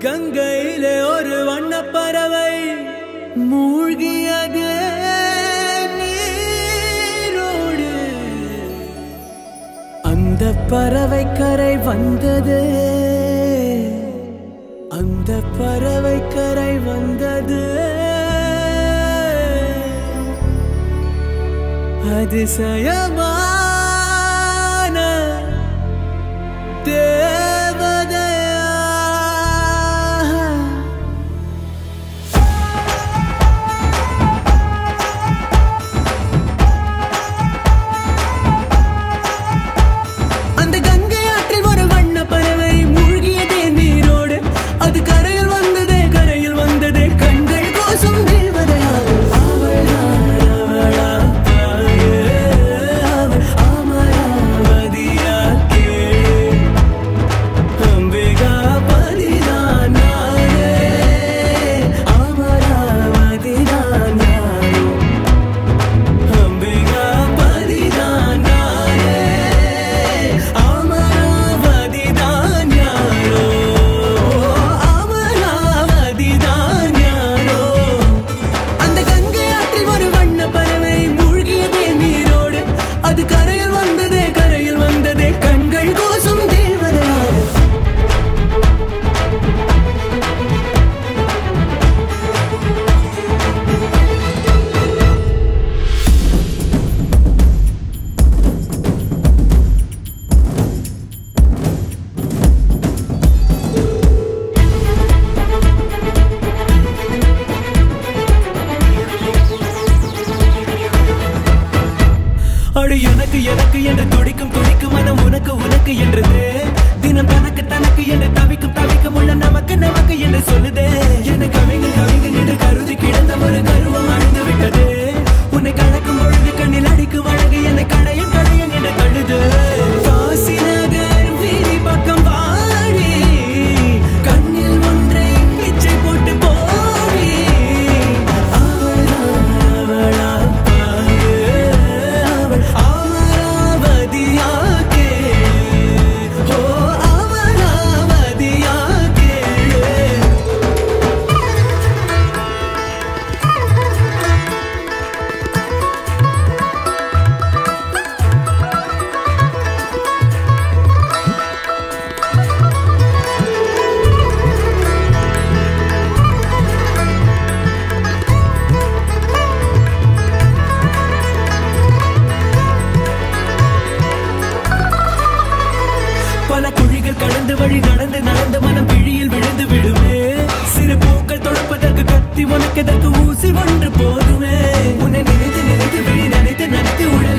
கங்கையிலே ஒரு வண்ணப் பறவை மூழ்கியது நீரோடு அந்த பறவை கரை வந்தது அந்த பறவை கரை வந்தது அதிசயமான தேவதையா அந்த கங்கை ஆற்றில் ஒரு வண்ண பறவை மூழ்கியதே நீரோடு அது கரையில் வந்ததே கரையில் வந்ததே கண்கள் கோசம் தேவதையாகும் அவளா, அவளா, தாயே, அவள் அமராவதியா கேளு. அம்பிகா பதிதான் நானே, அமராவதிதான் நானே. அம்பிகா பதிதான் நானே, அமராவதிதான் யாரோ, அமராவதிதான் யாரோ. அந்த கங்கை ஆற்றில் ஒரு வண்ண பறவை மூழ்கியதே நீரோடு அது கரையில் வந்ததே கரையில் வந்ததே கண்கள் கோசம் தேவதையாக அடு எனக்கு எனக்கு என்று துடிக்கும் துடிக்கும் மனம் உனக்கு உனக்கு என்றது தினம் தனக்கு தனக்கு என்று தவிக்கும் தவிக்கும் உள்ள நமக்கு நமக்கு என்று சொல்லுதே என கவிகள் கவிகள் என்று கருதி கிடந்த ஒரு கருவம் அழிந்து விட்டது உன்னை கலக்கும் பொழுது கண்ணில் அடிக்கும் அழகு என்னை கடையும் கடையும் என கழுது காசி நகர் வீதி பக்கம் வாடி கண்ணில் ஒன்றை பிச்சை போட்டு போடி அவளா அவளா பாரு அவள் அமராவதியா கேளு ஓ அமராவதியா கேளு பல குழிகள் கடந்து வழி நடந்து நடந்து மனம் பிழியில் விழுந்து விடுமே சிறு பூக்கள் தொடுப்பதற்கு கத்தி உனக்கு எதற்கு ஊசி ஒன்று போதுமே உன்னை நினைத்து நினைத்து விழி நினைத்து நினைத்து உள்ள